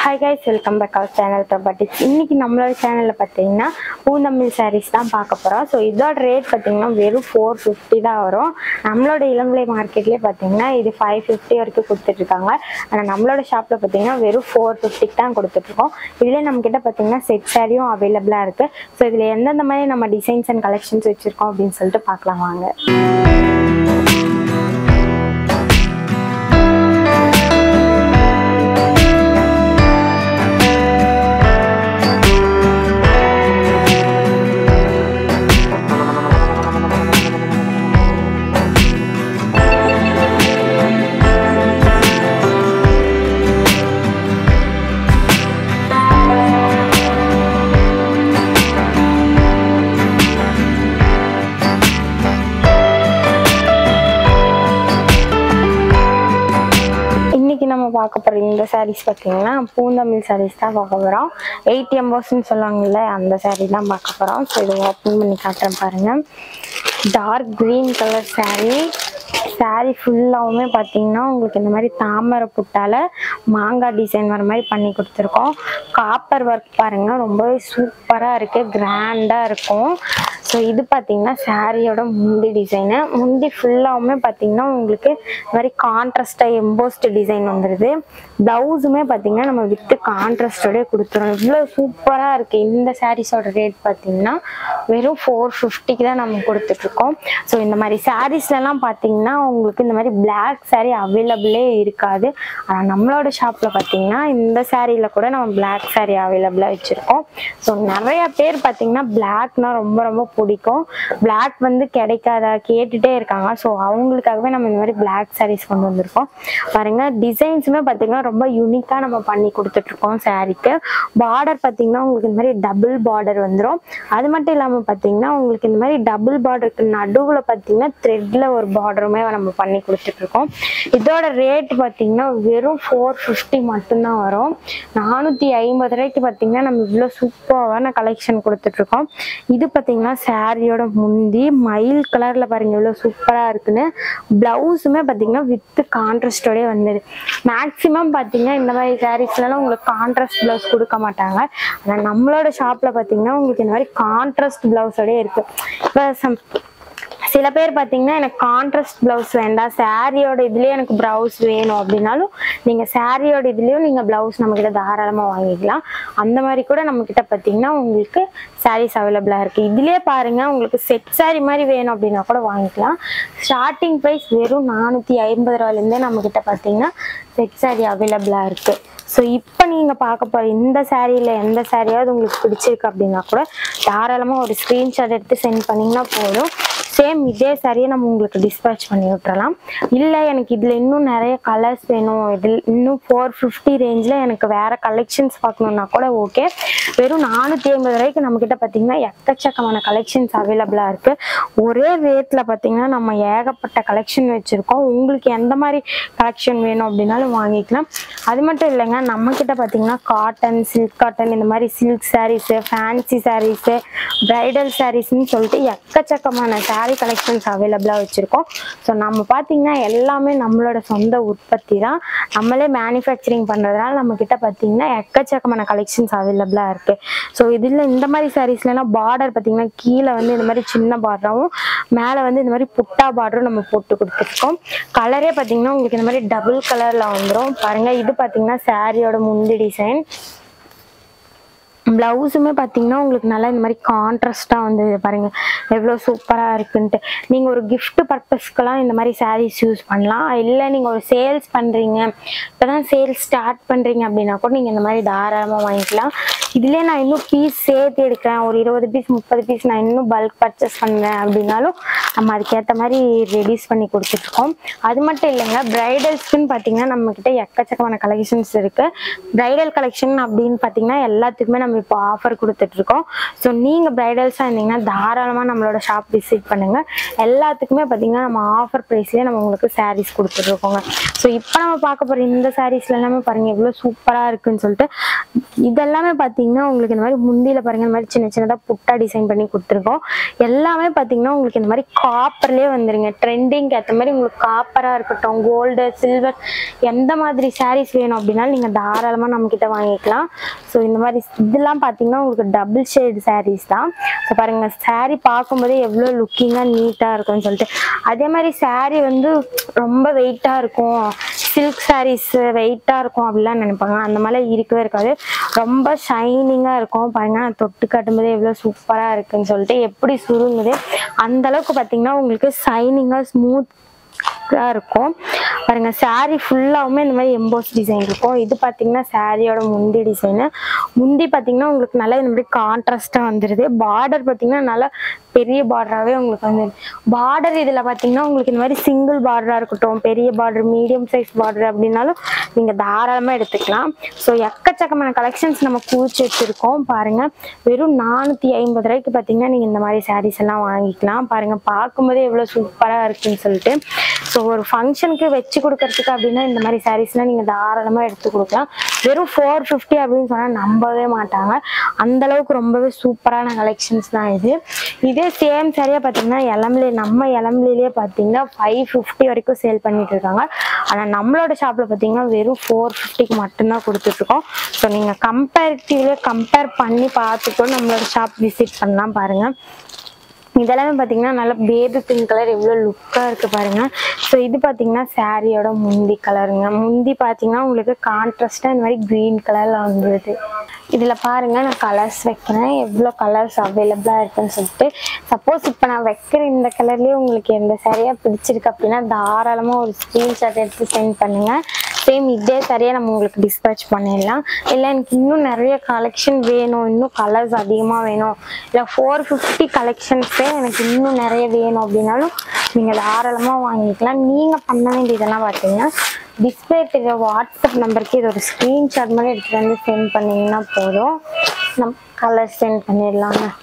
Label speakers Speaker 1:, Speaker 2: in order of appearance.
Speaker 1: hi guys welcome back our channel properties இன்னைக்கு நம்மளோட சேனலில் பார்த்தீங்கன்னா பூந்தமிழ் சாரீஸ் தான் பார்க்க போகிறோம் ஸோ இதோட ரேட் பார்த்தீங்கன்னா வெறும் ஃபோர் ஃபிஃப்டி தான் வரும் நம்மளோட இளம்பிள்ளை மார்க்கெட்லேயே பார்த்தீங்கன்னா இது ஃபைவ் ஃபிஃப்டி வரைக்கும் கொடுத்துட்ருக்காங்க ஆனால் நம்மளோட ஷாப்பில் பார்த்தீங்கன்னா வெறும் ஃபோர் ஃபிஃப்டிக்கு தான் கொடுத்துட்ருக்கோம் இதுலேயே நம்மக்கிட்ட பார்த்தீங்கன்னா செட் சாரியும் அவைலபிளாக இருக்குது ஸோ இதில் எந்தெந்த மாதிரி நம்ம டிசைன்ஸ் அண்ட் கலெக்ஷன்ஸ் வச்சுருக்கோம் அப்படின்னு சொல்லிட்டு பார்க்கலாம் வாங்க இன்னைக்கு நம்ம பார்க்க போகிற இந்த சாரீஸ் பார்த்தீங்கன்னா பூந்தமிழ் சாரீஸ் தான் பார்க்க போகிறோம் எயிட் எம்போஸ்ன்னு சொல்லுவாங்கல்ல அந்த saree தான் பார்க்க போகிறோம் ஸோ இதை ஓப்பன் பண்ணி காட்டுறேன் பாருங்கள் dark green colour saree saree ஃபுல்லாகவுமே பார்த்தீங்கன்னா உங்களுக்கு இந்த மாதிரி தாமரை புட்டால மாங்காய் டிசைன் வர மாதிரி பண்ணி கொடுத்துருக்கோம் காப்பர் ஒர்க் பாருங்கள் ரொம்பவே சூப்பராக இருக்குது கிராண்டாக இருக்கும் ஸோ இது பார்த்தீங்கன்னா சாரியோட முந்தி டிசைனு முந்தி ஃபுல்லாகவுமே பார்த்தீங்கன்னா உங்களுக்கு இந்த மாதிரி கான்ட்ராஸ்டாக எம்போஸ்ட் டிசைன் வந்துடுது ப்ளவுஸுமே பார்த்தீங்கன்னா நம்ம வித்து கான்ட்ராஸ்டோடய கொடுத்துரும் இவ்வளோ சூப்பராக இருக்குது இந்த சாரீஸோட ரேட் பார்த்தீங்கன்னா வெறும் ஃபோர் ஃபிஃப்டிக்கு தான் நம்ம கொடுத்துட்ருக்கோம் ஸோ இந்த மாதிரி சாரீஸ்லலாம் பார்த்தீங்கன்னா உங்களுக்கு இந்த மாதிரி பிளாக் saree அவைலபிளே இருக்காது ஆனால் நம்மளோட ஷாப்பில் பார்த்தீங்கன்னா இந்த சாரியில் கூட நம்ம பிளாக் saree அவைலபிளாக வச்சுருக்கோம் ஸோ நிறைய பேர் பார்த்தீங்கன்னா பிளாக்னா ரொம்ப ரொம்ப பிடிக்கும் பிளாக் வந்து கிடைக்காதா கேட்டுட்டே இருக்காங்க ஸோ அவங்களுக்காகவே நம்ம இந்த மாதிரி பிளாக் sarees கொண்டு வந்திருக்கோம் பாருங்க டிசைன்ஸுமே பார்த்தீங்கன்னா ரொம்ப யூனிக்காக நம்ம பண்ணி கொடுத்துட்ருக்கோம் சாரீக்கு பார்டர் பார்த்தீங்கன்னா உங்களுக்கு இந்த மாதிரி டபுள் பார்டர் வந்துடும் அது மட்டும் இல்லாமல் பார்த்தீங்கன்னா உங்களுக்கு இந்த மாதிரி டபுள் பார்டருக்கு நடுவில் பார்த்தீங்கன்னா த்ரெட்டில் ஒரு பார்டருமே நம்ம பண்ணி கொடுத்துட்ருக்கோம் இதோட ரேட் பார்த்தீங்கன்னா வெறும் ஃபோர் ஃபிஃப்டி மட்டும்தான் வரும் நானூற்றி ஐம்பது ரூபாய்க்கு பார்த்தீங்கன்னா நம்ம இவ்வளோ சூப்பரான கலெக்ஷன் கொடுத்துட்ருக்கோம் இது பார்த்தீங்கன்னா சாரியோட முந்தி மயில் கலரில் பாருங்க இவ்வளோ சூப்பராக இருக்குன்னு ப்ளவுஸுமே பார்த்தீங்கன்னா வித்து கான்ட்ராஸ்டோடய வந்தது மேக்ஸிமம் பார்த்தீங்கன்னா இந்த மாதிரி சாரீஸ்லாம் உங்களுக்கு கான்ட்ராஸ்ட் ப்ளவுஸ் கொடுக்க மாட்டாங்க ஆனால் நம்மளோட ஷாப்பில் பார்த்தீங்கன்னா உங்களுக்கு இந்த மாதிரி கான்ட்ராஸ்ட் ப்ளவுஸோடய இருக்குது இப்போ சம் சில பேர் பார்த்தீங்கன்னா எனக்கு கான்ட்ராஸ்ட் ப்ளவுஸ் வேண்டாம் சாரியோட இதுலேயே எனக்கு ப்ளவுஸ் வேணும் அப்படின்னாலும் நீங்கள் சாரியோட இதுலேயும் நீங்கள் ப்ளவுஸ் நம்மக்கிட்ட தாராளமாக வாங்கிக்கலாம் அந்த மாதிரி கூட நம்மக்கிட்ட பார்த்தீங்கன்னா உங்களுக்கு சாரீஸ் அவைலபிளாக இருக்குது இதுலேயே பாருங்கள் உங்களுக்கு செட் saree மாதிரி வேணும் அப்படின்னா கூட வாங்கிக்கலாம் ஸ்டார்டிங் ப்ரைஸ் வெறும் நானூற்றி ஐம்பது ரூபாயிலேருந்தே நம்மக்கிட்ட பார்த்தீங்கன்னா செட் saree அவைலபிளாக இருக்குது ஸோ இப்போ நீங்கள் பார்க்க போகிற இந்த சாரியில் எந்த சாரியாவது உங்களுக்கு பிடிச்சிருக்கு அப்படின்னா கூட தாராளமாக ஒரு ஸ்க்ரீன்ஷாட் எடுத்து சென்ட் பண்ணிங்கன்னா போதும் சேம் இதே சாரியை நம்ம உங்களுக்கு டிஸ்பேச் பண்ணி விட்டுறலாம் இல்லை எனக்கு இதில் இன்னும் நிறைய கலர்ஸ் வேணும் இதில் இன்னும் ஃபோர் ஃபிஃப்டி ரேஞ்சில் எனக்கு வேறு கலெக்ஷன்ஸ் பார்க்கணுன்னா கூட ஓகே வெறும் நானூற்றி ஐம்பது ரூபாய்க்கு நம்மக்கிட்ட பார்த்தீங்கன்னா எக்கச்சக்கமான கலெக்ஷன்ஸ் அவைலபிளாக இருக்குது ஒரே ரேட்டில் பார்த்தீங்கன்னா நம்ம ஏகப்பட்ட கலெக்ஷன் வச்சுருக்கோம் உங்களுக்கு எந்த மாதிரி கலெக்ஷன் வேணும் அப்படின்னாலும் வாங்கிக்கலாம் அது மட்டும் இல்லைங்க நம்மக்கிட்ட பார்த்தீங்கன்னா காட்டன் சில்க் காட்டன் இந்த மாதிரி silk sarees fancy sarees bridal சாரீஸ்னு சொல்லிட்டு எக்கச்சக்கமான saree கலெக்ஷன்ஸ் அவைலபிளாக வச்சுருக்கோம் ஸோ நம்ம பார்த்தீங்கன்னா எல்லாமே நம்மளோட சொந்த உற்பத்தி தான் நம்மளே மேனுஃபேக்சரிங் பண்ணுறதுனால நம்மக்கிட்ட பார்த்தீங்கன்னா எக்கச்சக்கமான கலெக்ஷன்ஸ் அவைலபிளாக இருக்குது ஸோ இதில் இந்த மாதிரி சாரீஸ்லாம் பார்டர் பார்த்தீங்கன்னா கீழே வந்து இந்த மாதிரி சின்ன பார்டராகவும் மேலே வந்து இந்த மாதிரி புட்டா பார்டரும் நம்ம போட்டு கொடுத்துருக்கோம் கலரே பார்த்தீங்கன்னா உங்களுக்கு இந்த மாதிரி டபுள் கலரில் வந்துடும் பாருங்கள் இது பார்த்தீங்கன்னா சாரியோட முந்தி டிசைன் ப்ளவுஸுமே பார்த்தீங்கன்னா உங்களுக்கு நல்லா இந்த மாதிரி கான்ட்ராஸ்டாக வந்து பாருங்க எவ்வளோ சூப்பராக இருக்குன்ட்டு நீங்கள் ஒரு gift பர்பஸ்க்கெல்லாம் இந்த மாதிரி sarees யூஸ் பண்ணலாம் இல்லை நீங்கள் ஒரு சேல்ஸ் பண்ணுறீங்க இப்போ தான் சேல்ஸ் ஸ்டார்ட் பண்ணுறீங்க அப்படின்னா கூட நீங்கள் இந்த மாதிரி தாராளமாக வாங்கிக்கலாம் இதுலேயே நான் இன்னும் பீஸ் சேர்த்து எடுக்கிறேன் ஒரு இருபது பீஸ் முப்பது பீஸ் நான் இன்னும் பல்க் பர்ச்சேஸ் பண்ணுறேன் அப்படின்னாலும் நம்ம அதுக்கேற்ற மாதிரி ரெடியூஸ் பண்ணி கொடுத்துட்ருக்கோம் அது மட்டும் இல்லைங்க ப்ரைடல்ஸ்க்குன்னு பார்த்தீங்கன்னா நம்மக்கிட்ட எக்கச்சக்கமான கலெக்ஷன்ஸ் இருக்குது ப்ரைடல் கலெக்ஷன் அப்படின்னு பார்த்தீங்கன்னா எல்லாத்துக்குமே நம்ம இப்போ ஆஃபர் கொடுத்துட்ருக்கோம் ஸோ நீங்கள் ப்ரைடல்ஸாக இருந்தீங்கன்னா தாராளமாக நம்மளோட ஷாப் விசிட் பண்ணுங்கள் எல்லாத்துக்குமே பார்த்தீங்கன்னா நம்ம ஆஃபர் ப்ரைஸ்லேயே நம்ம உங்களுக்கு sarees கொடுத்துட்ருக்கோங்க ஸோ இப்போ நம்ம பார்க்க போகிற இந்த sareesல எல்லாமே பாருங்கள் எவ்வளோ சூப்பராக இருக்குன்னு சொல்லிட்டு இதெல்லாமே பார்த்தீங்கன்னா பார்த்தீங்கன்னா உங்களுக்கு இந்த மாதிரி முந்தியில் பாருங்க இந்த மாதிரி சின்ன சின்னதாக புட்டா டிசைன் பண்ணி கொடுத்துருக்கோம் எல்லாமே பார்த்தீங்கன்னா உங்களுக்கு இந்த மாதிரி காப்பர்லேயே வந்துருங்க ட்ரெண்டிங்க்கு ஏற்ற மாதிரி உங்களுக்கு காப்பராக இருக்கட்டும் கோல்டு சில்வர் எந்த மாதிரி சாரீஸ் வேணும் அப்படின்னாலும் நீங்கள் தாராளமாக நம்மக்கிட்ட வாங்கிக்கலாம் ஸோ இந்த மாதிரி இதெல்லாம் பார்த்தீங்கன்னா உங்களுக்கு டபுள் ஷேட் சாரீஸ் தான் ஸோ பாருங்க saree பார்க்கும்போதே எவ்வளோ லுக்கிங்காக நீட்டாக இருக்கும்னு சொல்லிட்டு அதே மாதிரி saree வந்து ரொம்ப வெயிட்டாக இருக்கும் சில்க் சாரீஸ் வெயிட்டாக இருக்கும் அப்படிலாம் நினைப்பாங்க அந்த மாதிரிலாம் இருக்கவே இருக்காது ரொம்ப ஷைனிங்காக இருக்கும் பாருங்க நான் தொட்டு காட்டும்போதே எவ்வளோ சூப்பராக இருக்குன்னு சொல்லிட்டு எப்படி சுருங்குது அந்த அளவுக்கு பார்த்தீங்கன்னா உங்களுக்கு ஷைனிங்காக ஸ்மூத் இருக்கும் பாருங்க saree ஃபுல்லாவுமே இந்த மாதிரி எம்போஸ் டிசைன் இருக்கும் இது பார்த்தீங்கன்னா சாரியோட முந்தி டிசைனு முந்தி பார்த்தீங்கன்னா உங்களுக்கு நல்லா இந்த மாதிரி கான்ட்ராஸ்டாக வந்துடுது பார்டர் பார்த்தீங்கன்னா நல்லா பெரிய பார்டராகவே உங்களுக்கு வந்து பார்டர் இதில் பார்த்தீங்கன்னா உங்களுக்கு இந்த மாதிரி சிங்கிள் பார்டராக இருக்கட்டும் பெரிய பார்டர் மீடியம் சைஸ் பார்டர் அப்படின்னாலும் நீங்கள் தாராளமாக எடுத்துக்கலாம் ஸோ எக்கச்சக்கமான கலெக்ஷன்ஸ் நம்ம குவிச்சு வச்சுருக்கோம் பாருங்கள் வெறும் நானூற்றி ஐம்பது ரூபாய்க்கு பார்த்தீங்கன்னா நீங்கள் இந்த மாதிரி sarees எல்லாம் வாங்கிக்கலாம் பாருங்கள் பார்க்கும்போதே எவ்வளோ சூப்பராக இருக்குன்னு சொல்லிட்டு ஸோ ஒரு ஃபங்க்ஷனுக்கு வச்சு கொடுக்கறதுக்கு அப்படின்னா இந்த மாதிரி சாரீஸ்லாம் நீங்கள் தாராளமாக எடுத்து கொடுக்கலாம் வெறும் ஃபோர் ஃபிஃப்டி அப்படின்னு சொன்னால் நம்பவே மாட்டாங்க அந்த அளவுக்கு ரொம்பவே சூப்பரான கலெக்ஷன்ஸ் தான் இது இதே சேம் சரியாக பார்த்தீங்கன்னா இளம்பிலே நம்ம இளம்பிலே பார்த்தீங்கன்னா ஃபைவ் ஃபிஃப்டி வரைக்கும் சேல் பண்ணிட்டு இருக்காங்க ஆனால் நம்மளோட ஷாப்பில் பார்த்தீங்கன்னா வெறும் ஃபோர் ஃபிஃப்டிக்கு மட்டும்தான் கொடுத்துட்ருக்கோம் ஸோ நீங்கள் கம்பேரிட்டிவ்லேயே கம்பேர் பண்ணி பார்த்துட்டு நம்மளோட ஷாப் விசிட் பண்ணலாம் பாருங்கள் இதெல்லாமே பார்த்தீங்கன்னா நல்லா பேபி பிங்க் கலர் எவ்வளோ லுக்காக இருக்குது பாருங்க ஸோ இது பார்த்தீங்கன்னா சாரியோட முந்தி கலருங்க முந்தி பார்த்தீங்கன்னா உங்களுக்கு கான்ட்ராஸ்டாக இந்த மாதிரி க்ரீன் கலரில் வந்துடுது இதில் பாருங்க நான் கலர்ஸ் வைக்கிறேன் எவ்வளோ கலர்ஸ் அவைலபிளாக இருக்குன்னு சொல்லிட்டு சப்போஸ் இப்போ நான் வைக்கிற இந்த கலர்லேயே உங்களுக்கு எந்த சரியாக பிடிச்சிருக்கு அப்படின்னா தாராளமாக ஒரு ஸ்க்ரீன்ஷாட் எடுத்து சென்ட் பண்ணுங்கள் சேம் இதே சரியாக நம்ம உங்களுக்கு டிஸ்பேச் பண்ணிடலாம் இல்லை எனக்கு இன்னும் நிறைய கலெக்ஷன் வேணும் இன்னும் கலர்ஸ் அதிகமாக வேணும் இல்லை ஃபோர் ஃபிஃப்டி கலெக்ஷன்ஸே எனக்கு இன்னும் நிறைய வேணும் அப்படின்னாலும் நீங்கள் தாராளமாக வாங்கிக்கலாம் நீங்கள் பண்ண வேண்டியதெல்லாம் பார்த்தீங்கன்னா டிஸ்பிளே தெரிய வாட்ஸ்அப் நம்பருக்கு இது ஒரு ஸ்க்ரீன்ஷாட் மாதிரி எடுத்துகிட்டு வந்து சென்ட் பண்ணிங்கன்னா போதும் நம்ம கலர் சென்ட் பண்ணிடலாங்க